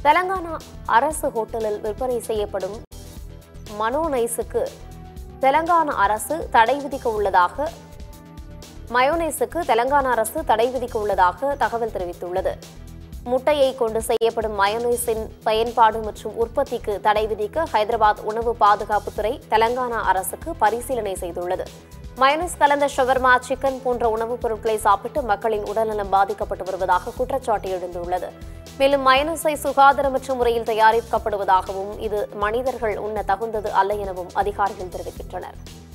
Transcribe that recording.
தெலங்கானா அரசு ஹோட்டலில் விற்பனை செய்யப்படும் மனோனைஸுக்கு தெலங்கானா அரசு தடை விதிக்க உள்ளதாக மயோனைஸுக்கு தெலங்கானா அரசு தடை விதிக்க உள்ளதாக தகவல் தெரிவித்துள்ளது முட்டையை கொண்டு செய்யப்படும் மயோனைஸின் பயன்பாடு மற்றும் உற்பத்திக்கு தடை விதிக்க ஹைதராபாத் உணவு பாதுகாப்புத்துறை தெலங்கானா அரசுக்கு பரிசீலனை செய்துள்ளது மயோனைஸ் கலந்த ஷவர்மா சிக்கன் போன்ற உணவுப் பொருட்களை சாப்பிட்டு மக்களின் உடல்நலம் பாதிக்கப்பட்டு வருவதாக குற்றச்சாட்டு எழுந்துள்ளது மேலும் மயனஸை சுகாதாரமற்ற முறையில் தயாரிக்கப்படுவதாகவும் இது மனிதர்கள் உண்ண தகுந்தது அல்ல எனவும் அதிகாரிகள் தெரிவிக்கின்றனர்